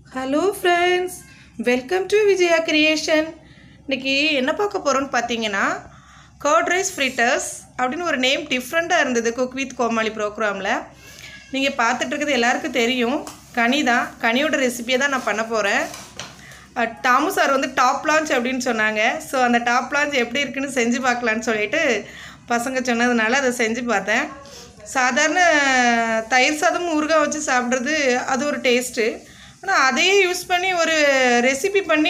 hello friends welcome to Vijaya creation இன்னைக்கு என்ன பார்க்க போகிறோம்னு பார்த்தீங்கன்னா கர்ட் ரைஸ் ஃப்ரிட்டர்ஸ் அப்படின்னு ஒரு நேம் டிஃப்ரெண்ட்டாக இருந்தது குக் வித் கோமாளி ப்ரோக்ராமில் நீங்கள் பார்த்துட்டு இருக்கிறது எல்லாருக்கும் தெரியும் கனி தான் கனியோட ரெசிபியை தான் நான் பண்ண போகிறேன் டாமு சார் வந்து டாப் லான்ச் அப்படின்னு சொன்னாங்க ஸோ அந்த டாப் லான்ச் எப்படி இருக்குன்னு செஞ்சு பார்க்கலான்னு சொல்லிட்டு பசங்க சொன்னதுனால அதை செஞ்சு பார்த்தேன் சாதாரண தயிர் சாதம் ஊறுகாய் வச்சு சாப்பிட்றது அது ஒரு டேஸ்ட்டு ஆனால் அதையே யூஸ் பண்ணி ஒரு ரெசிபி பண்ணி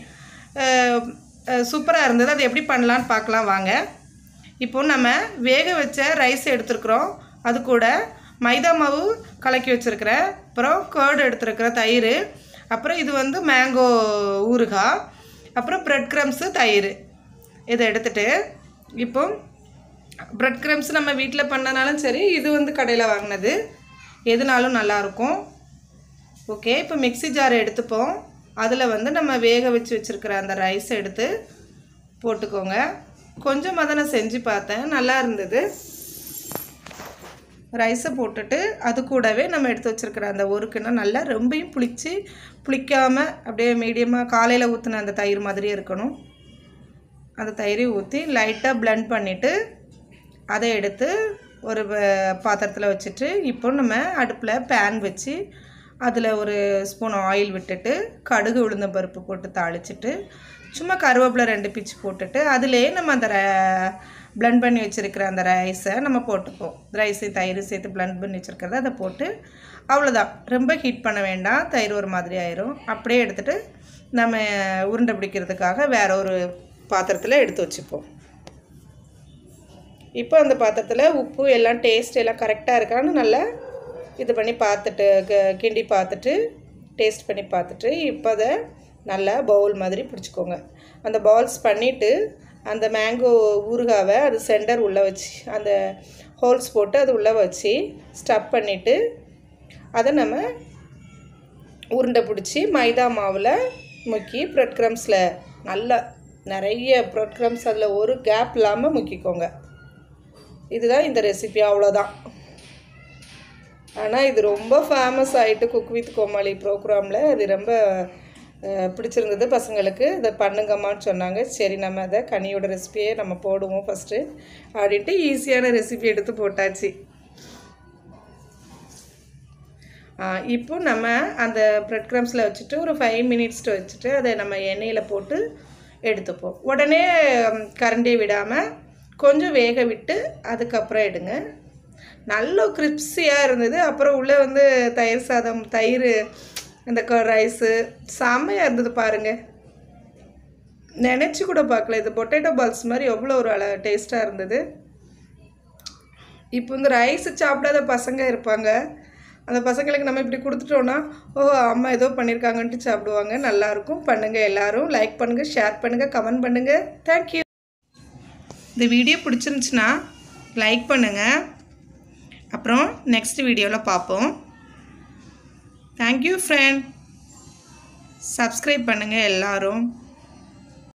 சூப்பராக இருந்தது அது எப்படி பண்ணலான்னு பார்க்கலாம் வாங்க இப்போ நம்ம வேக வச்ச ரைஸ் எடுத்துருக்குறோம் அது கூட மைதா மாவு கலக்கி வச்சுருக்கிறேன் அப்புறம் கேர்டு எடுத்துருக்கிறேன் தயிர் அப்புறம் இது வந்து மேங்கோ ஊறுகாய் அப்புறம் ப்ரெட் க்ரம்ஸு தயிர் இதை எடுத்துட்டு இப்போ ப்ரெட் க்ரம்ஸ் நம்ம வீட்டில் பண்ணனாலும் சரி இது வந்து கடையில் வாங்கினது எதுனாலும் நல்லாயிருக்கும் ஓகே இப்போ மிக்ஸி ஜார் எடுத்துப்போம் அதில் வந்து நம்ம வேக வச்சு வச்சுருக்கிற அந்த ரைஸ் எடுத்து போட்டுக்கோங்க கொஞ்சமாக தான் நான் செஞ்சு பார்த்தேன் நல்லா இருந்தது ரைஸை போட்டுட்டு அது கூடவே நம்ம எடுத்து வச்சுருக்கிற அந்த ஒருக்குன்னா நல்லா ரொம்பையும் புளிச்சு புளிக்காமல் அப்படியே மீடியமாக காலையில் ஊற்றின அந்த தயிர் மாதிரி இருக்கணும் அந்த தயிரையும் ஊற்றி லைட்டாக blend பண்ணிவிட்டு அதை எடுத்து ஒரு ப- பாத்திரத்தில் வச்சுட்டு இப்போ நம்ம அடுப்பில் பேன் வச்சு அதில் ஒரு ஸ்பூன் ஆயில் விட்டுட்டு கடுகு உளுந்தம் பருப்பு போட்டு தாளிச்சிட்டு சும்மா கருவேப்பிலை ரெண்டு பிச்சு போட்டுட்டு அதிலே நம்ம அந்த blend பண்ணி வச்சுருக்கிற அந்த ரைஸை நம்ம போட்டுப்போம் ரைஸையும் தயிர் சேர்த்து blend பண்ணி வச்சுருக்கிறத அதை போட்டு அவ்வளோதான் ரொம்ப ஹீட் பண்ண வேண்டாம் தயிர் ஒரு மாதிரி ஆயிரும் அப்படியே எடுத்துட்டு நம்ம உருண்டை பிடிக்கிறதுக்காக வேற ஒரு பாத்திரத்தில் எடுத்து வச்சுப்போம் இப்போ அந்த பாத்திரத்தில் உப்பு எல்லாம் டேஸ்ட் எல்லாம் கரெக்டாக இருக்கான்னு நல்லா இது பண்ணி பார்த்துட்டு க- கிண்டி பார்த்துட்டு டேஸ்ட் பண்ணி பார்த்துட்டு இப்போ அதை நல்லா பவுல் மாதிரி பிடிச்சிக்கோங்க அந்த பவுல்ஸ் பண்ணிவிட்டு அந்த மேங்கோ ஊறுகாவை அது சென்டர் உள்ளே வச்சு அந்த ஹோல்ஸ் போட்டு அது உள்ளே வச்சு ஸ்டப் பண்ணிவிட்டு அதை நம்ம உருண்டை பிடிச்சி மைதா மாவில் முக்கி ப்ரெட் க்ரம்ஸில் நல்லா நிறைய ப்ரெட் க்ரம்ஸ் அதில் ஒரு கேப் இல்லாமல் முக்கிக்கோங்க இதுதான் இந்த ரெசிபி அவ்வளோதான் ஆனால் இது ரொம்ப ஃபேமஸ் ஆகிட்டு குக் வித் கோமாளி ப்ரோக்ராமில் இது ரொம்ப அஹ், பிடிச்சிருந்தது பசங்களுக்கு இதை பண்ணுங்கம்மான்னு சொன்னாங்க சரி நம்ம அதை கனியோட ரெசிபியே நம்ம போடுவோம் ஃபஸ்ட்டு அப்படின்ட்டு ஈஸியான ரெசிபி எடுத்து போட்டாச்சு ஆ, இப்போ நம்ம அந்த ப்ரெட் க்ரம்ஸில் வச்சுட்டு ஒரு ஃபைவ் மினிட்ஸ் வச்சுட்டு அதை நம்ம எண்ணெயில் போட்டு எடுத்துப்போம் உடனே ம், கரண்டி விடாமல் கொஞ்சம் வேக விட்டு அதுக்கப்புறம் எடுங்க நல்ல கிரிப்ஸியாக இருந்தது அப்புறம் உள்ளே வந்து தயிர் சாதம் தயிர் இந்த ரைஸு செம்மையாக இருந்தது பாருங்கள் நினச்சி கூட பார்க்கல இது பொட்டேட்டோ பால்ஸ் மாதிரி எவ்வளோ ஒரு அழ டேஸ்ட்டாக இருந்தது இப்போ இந்த ரைஸ் சாப்பிடாத பசங்க இருப்பாங்க அந்த பசங்களுக்கு நம்ம இப்படி கொடுத்துட்டோன்னா ஓ அம்மா ஏதோ பண்ணியிருக்காங்கன்ட்டு சாப்பிடுவாங்க நல்லாயிருக்கும் பண்ணுங்கள் எல்லாரும் லைக் பண்ணுங்கள் ஷேர் பண்ணுங்கள் கமெண்ட் பண்ணுங்கள் தேங்க்யூ இந்த வீடியோ பிடிச்சிருந்துச்சுன்னா லைக் பண்ணுங்கள் அப்புறம் நெக்ஸ்ட் வீடியோவில் பார்ப்போம் தேங்க்யூ ஃப்ரெண்ட் சப்ஸ்கிரைப் பண்ணுங்கள் எல்லாரும்